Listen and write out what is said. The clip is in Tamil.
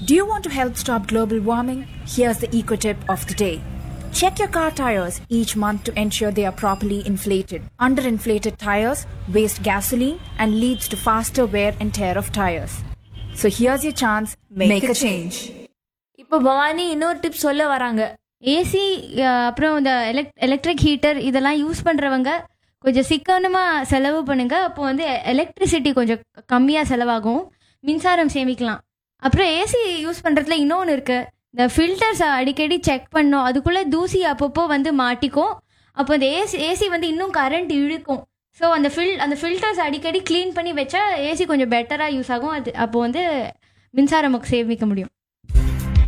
Do you want to help stop global warming? Here's the eco tip of the day. Check your car tires each month to ensure they are properly inflated. Underinflated tires waste gasoline and leads to faster wear and tear of tires. So here's your chance, make, a change. இப்போ பவானி இன்னொரு டிப் சொல்ல வராங்க ஏசி அப்புறம் இந்த எலக்ட் எலக்ட்ரிக் ஹீட்டர் இதெல்லாம் யூஸ் பண்ணுறவங்க கொஞ்சம் சிக்கனமாக செலவு பண்ணுங்க அப்போ வந்து எலக்ட்ரிசிட்டி கொஞ்சம் கம்மியாக செலவாகும் மின்சாரம் சேமிக்கலாம் அப்புறம் ஏசி யூஸ் பண்ணுறதுல இன்னொன்று இருக்குது இந்த ஃபில்டர்ஸ் அடிக்கடி செக் பண்ணோம் அதுக்குள்ளே தூசி அப்பப்போ வந்து மாட்டிக்கும் அப்போ இந்த ஏசி ஏசி வந்து இன்னும் கரண்ட் இழுக்கும் ஸோ அந்த ஃபில் அந்த ஃபில்டர்ஸ் அடிக்கடி க்ளீன் பண்ணி வச்சா ஏசி கொஞ்சம் பெட்டராக யூஸ் ஆகும் அது அப்போ வந்து மின்சாரம் சேமிக்க முடியும்